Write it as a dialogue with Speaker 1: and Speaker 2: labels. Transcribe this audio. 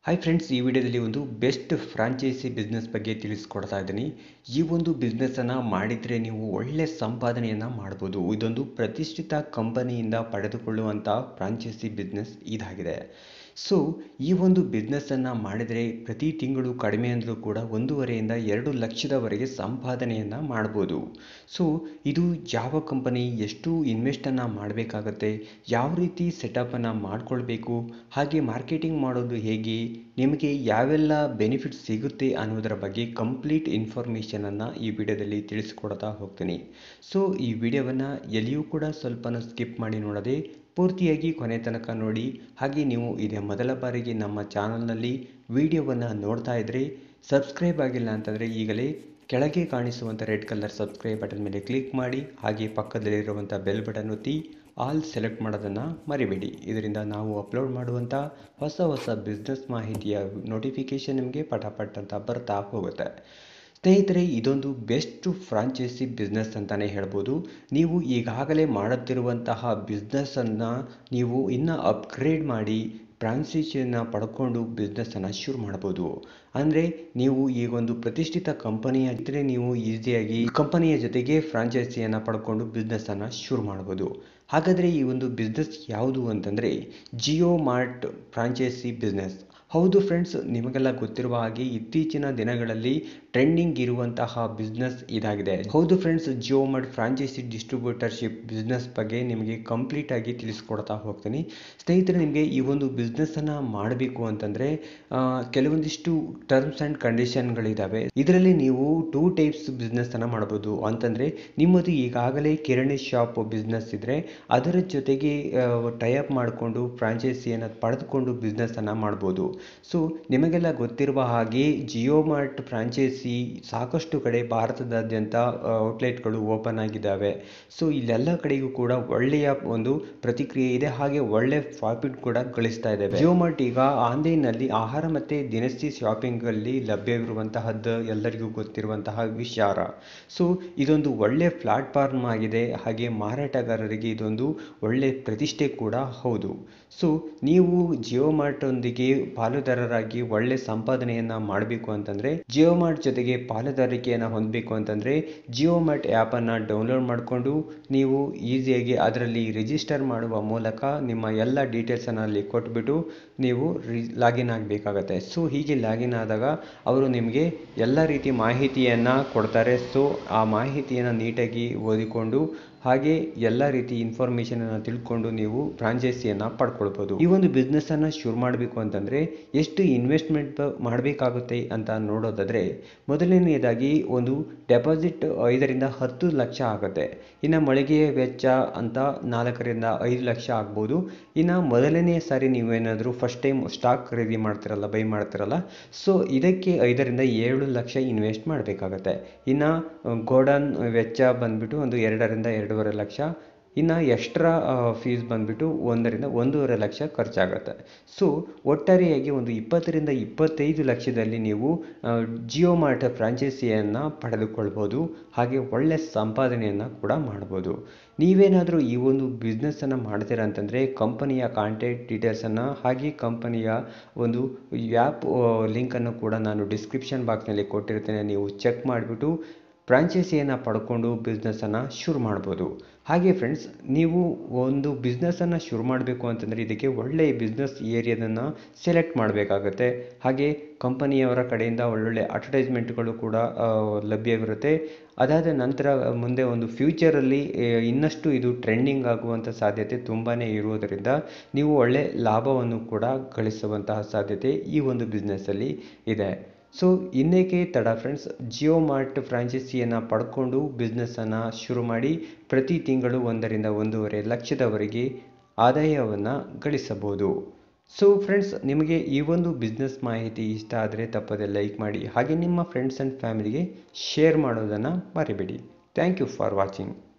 Speaker 1: hi friends ಈ ವಿಡಿಯೋದಲ್ಲಿ ಒಂದು ಬೆಸ್ಟ್ ಫ್ರಾಂಚೈಸಿ ಬಿಸ್ನೆಸ್ ಬಗ್ಗೆ ತಿಳಿಸ್ಕೊಡ್ತಾ ಇದ್ದೀನಿ ಈ ಒಂದು ಬಿಸ್ನೆಸ್ಸನ್ನು ಮಾಡಿದರೆ ನೀವು ಒಳ್ಳೆ ಸಂಪಾದನೆಯನ್ನು ಮಾಡ್ಬೋದು ಇದೊಂದು ಪ್ರತಿಷ್ಠಿತ ಕಂಪನಿಯಿಂದ ಪಡೆದುಕೊಳ್ಳುವಂಥ ಫ್ರಾಂಚೈಸಿ ಬಿಸ್ನೆಸ್ ಇದಾಗಿದೆ ಸೊ ಈ ಒಂದು ಬಿಸ್ನೆಸ್ಸನ್ನು ಮಾಡಿದರೆ ಪ್ರತಿ ತಿಂಗಳು ಕಡಿಮೆ ಅಂದರೂ ಕೂಡ ಒಂದೂವರೆಯಿಂದ ಎರಡು ಲಕ್ಷದವರೆಗೆ ಸಂಪಾದನೆಯನ್ನು ಮಾಡ್ಬೋದು ಸೊ ಇದು ಯಾವ ಕಂಪನಿ ಎಷ್ಟು ಇನ್ವೆಸ್ಟನ್ನು ಮಾಡಬೇಕಾಗತ್ತೆ ಯಾವ ರೀತಿ ಸೆಟಪ್ಪನ್ನು ಮಾಡಿಕೊಳ್ಬೇಕು ಹಾಗೆ ಮಾರ್ಕೆಟಿಂಗ್ ಮಾಡೋದು ಹೇಗೆ ನಿಮಗೆ ಯಾವೆಲ್ಲ ಬೆನಿಫಿಟ್ಸ್ ಸಿಗುತ್ತೆ ಅನ್ನೋದರ ಬಗ್ಗೆ ಕಂಪ್ಲೀಟ್ ಇನ್ಫಾರ್ಮೇಷನನ್ನು ಈ ವಿಡಿಯೋದಲ್ಲಿ ತಿಳಿಸ್ಕೊಡ್ತಾ ಹೋಗ್ತೀನಿ ಸೊ ಈ ವಿಡಿಯೋವನ್ನು ಎಲ್ಲಿಯೂ ಕೂಡ ಸ್ವಲ್ಪ ಸ್ಕಿಪ್ ಮಾಡಿ ನೋಡದೆ ಪೂರ್ತಿಯಾಗಿ ಕೊನೆ ತನಕ ನೋಡಿ ಹಾಗೆ ನೀವು ಇದೇ ಮೊದಲ ಬಾರಿಗೆ ನಮ್ಮ ಚಾನಲ್ನಲ್ಲಿ ವಿಡಿಯೋವನ್ನು ನೋಡ್ತಾ ಇದ್ದರೆ ಸಬ್ಸ್ಕ್ರೈಬ್ ಆಗಿಲ್ಲ ಅಂತಂದರೆ ಈಗಲೇ ಕೆಳಗೆ ಕಾಣಿಸುವಂಥ ರೆಡ್ ಕಲರ್ ಸಬ್ಸ್ಕ್ರೈಬ್ ಬಟನ್ ಮೇಲೆ ಕ್ಲಿಕ್ ಮಾಡಿ ಹಾಗೆ ಪಕ್ಕದಲ್ಲಿರುವಂಥ ಬೆಲ್ ಬಟನ್ ಒತ್ತಿ ಆಲ್ ಸೆಲೆಕ್ಟ್ ಮಾಡೋದನ್ನು ಮರಿಬೇಡಿ ಇದರಿಂದ ನಾವು ಅಪ್ಲೋಡ್ ಮಾಡುವಂಥ ಹೊಸ ಹೊಸ ಬಿಸ್ನೆಸ್ ಮಾಹಿತಿಯ ನೋಟಿಫಿಕೇಷನ್ ನಿಮಗೆ ಪಟಾಪಟ್ ಅಂತ ಬರ್ತಾ ಹೋಗುತ್ತೆ ಸ್ನೇಹಿತರೆ ಇದೊಂದು ಬೆಸ್ಟ್ ಫ್ರಾಂಚೈಸಿ ಬಿಸ್ನೆಸ್ ಅಂತಲೇ ಹೇಳ್ಬೋದು ನೀವು ಈಗಾಗಲೇ ಮಾಡುತ್ತಿರುವಂತಹ ಬಿಸ್ನೆಸ್ಸನ್ನು ನೀವು ಇನ್ನೂ ಅಪ್ಗ್ರೇಡ್ ಮಾಡಿ ಫ್ರಾಂಚೈಸಿಯನ್ನು ಪಡ್ಕೊಂಡು ಬಿಸ್ನೆಸ್ಸನ್ನು ಶುರು ಮಾಡ್ಬೋದು ಅಂದರೆ ನೀವು ಈಗ ಒಂದು ಪ್ರತಿಷ್ಠಿತ ಕಂಪನಿಯಾಗಿದ್ದರೆ ನೀವು ಈಸಿಯಾಗಿ ಕಂಪನಿಯ ಜೊತೆಗೆ ಫ್ರಾಂಚೈಸಿಯನ್ನು ಪಡ್ಕೊಂಡು ಬಿಸ್ನೆಸ್ಸನ್ನು ಶುರು ಮಾಡ್ಬೋದು ಹಾಗಾದರೆ ಈ ಒಂದು ಬಿಸ್ನೆಸ್ ಯಾವುದು ಅಂತಂದರೆ ಜಿಯೋ ಮಾರ್ಟ್ ಫ್ರಾಂಚೈಸಿ ಬಿಸ್ನೆಸ್ ಹೌದು ಫ್ರೆಂಡ್ಸ್ ನಿಮಗೆಲ್ಲ ಗೊತ್ತಿರುವ ಹಾಗೆ ಇತ್ತೀಚಿನ ದಿನಗಳಲ್ಲಿ ಟ್ರೆಂಡಿಂಗ್ ಇರುವಂತಹ ಬಿಸ್ನೆಸ್ ಇದಾಗಿದೆ ಹೌದು friends Jio Mart franchise distributorship business ಬಗ್ಗೆ ನಿಮಗೆ ಕಂಪ್ಲೀಟ್ ಆಗಿ ತಿಳಿಸ್ಕೊಡ್ತಾ ಹೋಗ್ತೀನಿ ಸ್ನೇಹಿತರೆ ನಿಮಗೆ ಈ ಒಂದು ಬಿಸ್ನೆಸ್ಸನ್ನು ಮಾಡಬೇಕು ಅಂತಂದರೆ ಕೆಲವೊಂದಿಷ್ಟು ಟರ್ಮ್ಸ್ ಆ್ಯಂಡ್ ಕಂಡೀಷನ್ಗಳಿದ್ದಾವೆ ಇದರಲ್ಲಿ ನೀವು ಟೂ ಟೈಪ್ಸ್ ಬಿಸ್ನೆಸ್ಸನ್ನು ಮಾಡ್ಬೋದು ಅಂತಂದರೆ ನಿಮ್ಮದು ಈಗಾಗಲೇ ಕಿರಾಣಿ ಶಾಪ್ ಬಿಸ್ನೆಸ್ ಇದ್ದರೆ ಅದರ ಜೊತೆಗೆ ಟೈಅಪ್ ಮಾಡಿಕೊಂಡು ಫ್ರಾಂಚೈಸಿಯನ್ನು ಪಡೆದುಕೊಂಡು ಬಿಸ್ನೆಸ್ಸನ್ನು ಮಾಡ್ಬೋದು ಸೊ ನಿಮಗೆಲ್ಲ ಗೊತ್ತಿರುವ ಹಾಗೆ ಜಿಯೋ ಮಾರ್ಟ್ ಫ್ರಾಂಚೈಸಿ ಸಾಕಷ್ಟು ಕಡೆ ಭಾರತದಾದ್ಯಂತ ಔಟ್ಲೆಟ್ಗಳು ಓಪನ್ ಆಗಿದ್ದಾವೆ ಸೊ ಇಲ್ಲೆಲ್ಲ ಕಡೆಗೂ ಕೂಡ ಒಳ್ಳೆಯ ಒಂದು ಪ್ರತಿಕ್ರಿಯೆ ಇದೆ ಹಾಗೆ ಒಳ್ಳೆ ಪ್ರಾಫಿಟ್ ಕೂಡ ಗಳಿಸ್ತಾ ಇದ್ದಾವೆ ಜಿಯೋ ಮಾರ್ಟ್ ಈಗ ಆನ್ಲೈನ್ನಲ್ಲಿ ಆಹಾರ ಮತ್ತು ದಿನಸಿ ಶಾಪಿಂಗಲ್ಲಿ ಲಭ್ಯವಿರುವಂತಹದ್ದು ಎಲ್ಲರಿಗೂ ಗೊತ್ತಿರುವಂತಹ ವಿಚಾರ ಸೊ ಇದೊಂದು ಒಳ್ಳೆ ಪ್ಲಾಟ್ಫಾರ್ಮ್ ಆಗಿದೆ ಹಾಗೆ ಮಾರಾಟಗಾರರಿಗೆ ಇದೊಂದು ಒಳ್ಳೆ ಪ್ರತಿಷ್ಠೆ ಕೂಡ ಹೌದು ಸೊ ನೀವು ಜಿಯೋ ಮಾರ್ಟ್ ಒಂದಿಗೆ ಪಾಲುದಾರರಾಗಿ ಒಳ್ಳೆ ಸಂಪಾದನೆಯನ್ನು ಮಾಡಬೇಕು ಅಂತಂದರೆ ಜಿಯೋ ಮಾರ್ಟ್ ಜೊತೆಗೆ ಪಾಲುದಾರಿಕೆಯನ್ನು ಹೊಂದಬೇಕು ಅಂತಂದರೆ ಜಿಯೋ ಮಾರ್ಟ್ ಆ್ಯಪನ್ನು ಡೌನ್ಲೋಡ್ ಮಾಡಿಕೊಂಡು ನೀವು ಈಸಿಯಾಗಿ ಅದರಲ್ಲಿ ರಿಜಿಸ್ಟರ್ ಮಾಡುವ ಮೂಲಕ ನಿಮ್ಮ ಎಲ್ಲ ಡೀಟೇಲ್ಸನ್ನು ಅಲ್ಲಿ ಕೊಟ್ಬಿಟ್ಟು ನೀವು ರಿ ಲಾಗಿನ್ ಆಗಬೇಕಾಗತ್ತೆ ಸೊ ಹೀಗೆ ಲಾಗಿನ್ ಆದಾಗ ಅವರು ನಿಮಗೆ ಎಲ್ಲ ರೀತಿ ಮಾಹಿತಿಯನ್ನು ಕೊಡ್ತಾರೆ ಸೊ ಆ ಮಾಹಿತಿಯನ್ನು ನೀಟಾಗಿ ಓದಿಕೊಂಡು ಹಾಗೆ ಎಲ್ಲ ರೀತಿ ಇನ್ಫಾರ್ಮೇಷನನ್ನು ತಿಳ್ಕೊಂಡು ನೀವು ಫ್ರಾಂಚೈಸಿಯನ್ನು ಪಡ್ಕೊಳ್ಬೋದು ಈ ಒಂದು ಬಿಸ್ನೆಸ್ಸನ್ನು ಶುರು ಮಾಡಬೇಕು ಅಂತಂದರೆ ಎಷ್ಟು ಇನ್ವೆಸ್ಟ್ಮೆಂಟ್ ಮಾಡಬೇಕಾಗುತ್ತೆ ಅಂತ ನೋಡೋದಾದರೆ ಮೊದಲನೆಯದಾಗಿ ಒಂದು ಡೆಪಾಸಿಟ್ ಐದರಿಂದ ಹತ್ತು ಲಕ್ಷ ಆಗುತ್ತೆ ಇನ್ನು ಮಳಿಗೆಯ ವೆಚ್ಚ ಅಂತ ನಾಲ್ಕರಿಂದ ಐದು ಲಕ್ಷ ಆಗ್ಬೋದು ಇನ್ನು ಮೊದಲನೇ ಸಾರಿ ನೀವೇನಾದರೂ ಫಸ್ಟ್ ಟೈಮ್ ಸ್ಟಾಕ್ ಖರೀದಿ ಮಾಡ್ತಿರಲ್ಲ ಬೈ ಮಾಡ್ತಿರಲ್ಲ ಸೊ ಇದಕ್ಕೆ ಐದರಿಂದ ಏಳು ಲಕ್ಷ ಇನ್ವೆಸ್ಟ್ ಮಾಡಬೇಕಾಗತ್ತೆ ಇನ್ನು ಗೋಡನ್ ವೆಚ್ಚ ಬಂದುಬಿಟ್ಟು ಒಂದು ಎರಡರಿಂದ ಎರಡೂವರೆ ಲಕ್ಷ ಇನ್ನು ಎಕ್ಸ್ಟ್ರಾ ಫೀಸ್ ಬಂದುಬಿಟ್ಟು ಒಂದರಿಂದ ಒಂದೂವರೆ ಲಕ್ಷ ಖರ್ಚಾಗುತ್ತೆ ಸೊ ಒಟ್ಟಾರೆಯಾಗಿ ಒಂದು ಇಪ್ಪತ್ತರಿಂದ ಇಪ್ಪತ್ತೈದು ಲಕ್ಷದಲ್ಲಿ ನೀವು ಜಿಯೋ ಮಾರ್ಟ್ ಫ್ರಾಂಚೈಸಿಯನ್ನು ಪಡೆದುಕೊಳ್ಬೋದು ಹಾಗೆ ಒಳ್ಳೆ ಸಂಪಾದನೆಯನ್ನು ಕೂಡ ಮಾಡ್ಬೋದು ನೀವೇನಾದರೂ ಈ ಒಂದು ಬಿಸ್ನೆಸ್ಸನ್ನು ಮಾಡ್ತೀರಾ ಅಂತಂದರೆ ಕಂಪನಿಯ ಕಾಂಟ್ಯಾಕ್ಟ್ ಡೀಟೇಲ್ಸನ್ನು ಹಾಗೆ ಕಂಪನಿಯ ಒಂದು ಆ್ಯಪ್ ಲಿಂಕನ್ನು ಕೂಡ ನಾನು ಡಿಸ್ಕ್ರಿಪ್ಷನ್ ಬಾಕ್ಸ್ನಲ್ಲಿ ಕೊಟ್ಟಿರ್ತೇನೆ ನೀವು ಚೆಕ್ ಮಾಡಿಬಿಟ್ಟು ಫ್ರಾಂಚೈಸಿಯನ್ನು ಪಡ್ಕೊಂಡು ಬಿಸ್ನೆಸ್ಸನ್ನು ಶುರು ಮಾಡ್ಬೋದು ಹಾಗೆ ಫ್ರೆಂಡ್ಸ್ ನೀವು ಒಂದು ಬಿಸ್ನೆಸ್ಸನ್ನು ಶುರು ಮಾಡಬೇಕು ಅಂತಂದರೆ ಇದಕ್ಕೆ ಒಳ್ಳೆಯ ಬಿಸ್ನೆಸ್ ಏರಿಯಾದನ್ನು ಸೆಲೆಕ್ಟ್ ಮಾಡಬೇಕಾಗತ್ತೆ ಹಾಗೆ ಕಂಪನಿಯವರ ಕಡೆಯಿಂದ ಒಳ್ಳೊಳ್ಳೆ ಅಡ್ವರ್ಟೈಸ್ಮೆಂಟ್ಗಳು ಕೂಡ ಲಭ್ಯವಿರುತ್ತೆ ಅದಾದ ನಂತರ ಮುಂದೆ ಒಂದು ಫ್ಯೂಚರಲ್ಲಿ ಇನ್ನಷ್ಟು ಇದು ಟ್ರೆಂಡಿಂಗ್ ಆಗುವಂಥ ಸಾಧ್ಯತೆ ತುಂಬಾ ಇರುವುದರಿಂದ ನೀವು ಒಳ್ಳೆ ಲಾಭವನ್ನು ಕೂಡ ಗಳಿಸುವಂತಹ ಸಾಧ್ಯತೆ ಈ ಒಂದು ಬಿಸ್ನೆಸ್ಸಲ್ಲಿ ಇದೆ ಸೊ ಇನ್ನೇಕೆ ತಡ ಫ್ರೆಂಡ್ಸ್ ಜಿಯೋ ಮಾರ್ಟ್ ಫ್ರಾಂಚೈಸಿಯನ್ನು ಪಡ್ಕೊಂಡು ಬಿಸ್ನೆಸ್ಸನ್ನು ಶುರು ಮಾಡಿ ಪ್ರತಿ ತಿಂಗಳು ಒಂದರಿಂದ ಒಂದೂವರೆ ಲಕ್ಷದವರೆಗೆ ಆದಾಯವನ್ನು ಗಳಿಸಬಹುದು ಸೊ ಫ್ರೆಂಡ್ಸ್ ನಿಮಗೆ ಈ ಒಂದು ಬಿಸ್ನೆಸ್ ಮಾಹಿತಿ ಇಷ್ಟ ಆದರೆ ತಪ್ಪದೆ ಲೈಕ್ ಮಾಡಿ ಹಾಗೆ ನಿಮ್ಮ ಫ್ರೆಂಡ್ಸ್ ಆ್ಯಂಡ್ ಫ್ಯಾಮಿಲಿಗೆ ಶೇರ್ ಮಾಡೋದನ್ನು ಮರಿಬೇಡಿ ಥ್ಯಾಂಕ್ ಯು ಫಾರ್ ವಾಚಿಂಗ್